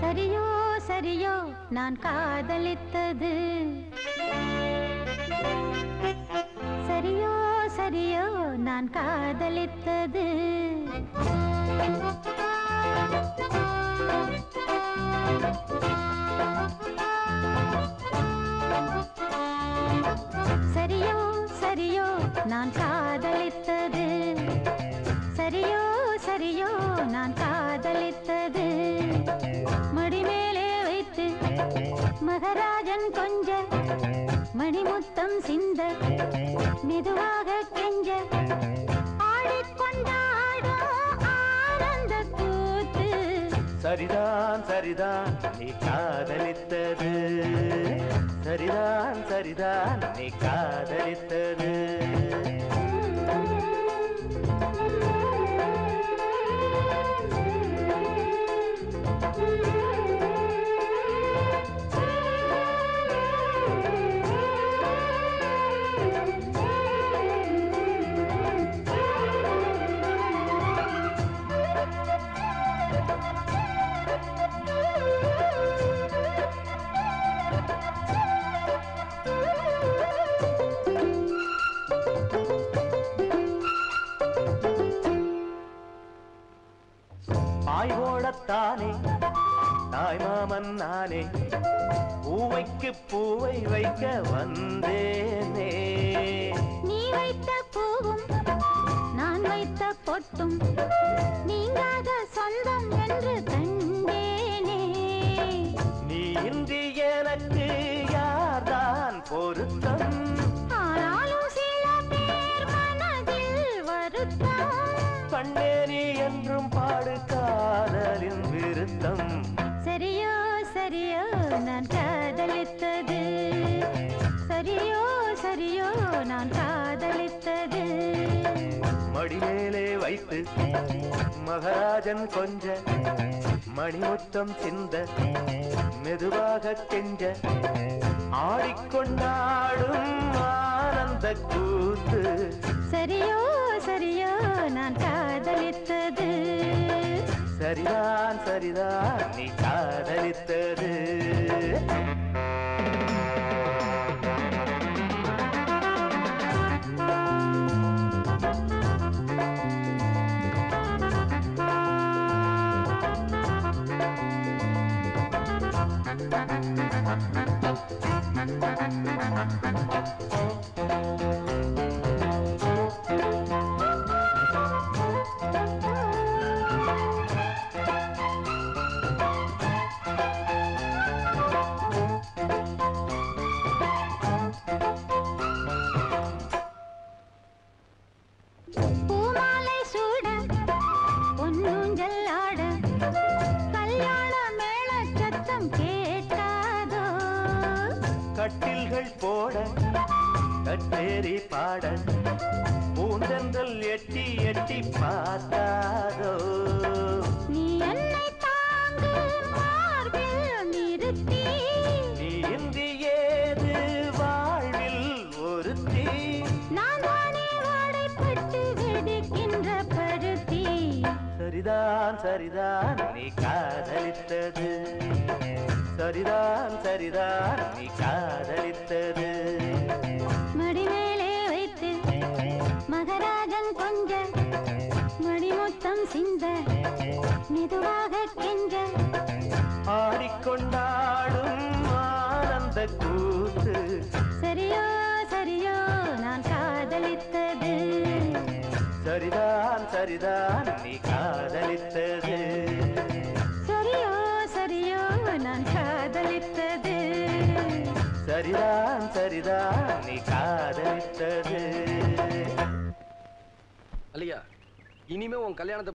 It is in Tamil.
சரியோ சரியோ நான் காதலித்தது சரியோ சரியோ நான் காதலித்தது சரியோ சரியோ நான் காதலித்தது சரியோ சரியோ நான் காதலித்தது மடிமேலே வைத்து மகராஜன் கொஞ்ச மணிமுத்தம் சிந்த மெதுவாக கெஞ்ச ஆடிக்கொண்டாடும் ஆனந்த கூத்து சரிதான் சரிதான் நீ காதலித்தது சரிதான் சரிதான் நீ காதலித்தது பாய் ஓடத்தானே தாய் மாமன் நானே பூவைக்கு பூவை வைக்க வந்தேனே நீ வைத்த பூவும் நான் வைத்த பொட்டும் நீங்காத சொந்தம் என்று கண்டேனே நீ இன்றி எனக்கு யார்தான் பொருத்தம் ஆனாலும் சில பேர் மனதில் வருத்தம் கண்ணே நீ என்றும் பாடு காதலின் விருத்தம் சரியோ சரியோ நான் காதலித்தது சரியோ சரியோ நான் காதலித்தது மடிமேலே வைத்து மகாராஜன் கொஞ்ச மணிமுத்தம் சிந்த மெதுவாக கெஞ்ச ஆடிக்கொண்டாடும் ஆனந்த கூத்து சரியோ சரியோ நான் காதலித்தது சரிதான் சரிதான் நீ காதலித்தது பூமாலை சூட பொன்னூஞ்சல் ஆட கல்யாண மேள சத்தம் கேட்டாதோ கட்டில்கள் போட கட்டேரி பாட பூந்தென்றல் எட்டி எட்டி பார்த்தாதோ நீ என்னை தாங்கு மார்பில் நிறுத்தி நீ இன்றி ஏது வாழ்வில் ஒருத்தி நான் தானே வாடைப்பட்டு வெடிக்கின்ற பருத்தி சரிதான் சரிதான் நீ காதலித்தது சரிதான் சரிதான் நீ காதலித்தது மடிமேலே வைத்து மகராஜன் கொஞ்ச மணிமுத்தம் சிந்த மெதுவாக கெஞ்ச ஆடிக்கொண்டாடும் ஆனந்த கூத்து சரியோ சரியோ நான் காதலித்தது சரிதான் சரிதான் நீ காதலித்தது சரியோ சரியோ நான் காதலித்தது சரிதான் சரிதான் நீ காதலித்தது அல்லையா இனிமே உன் கல்யாணத்தை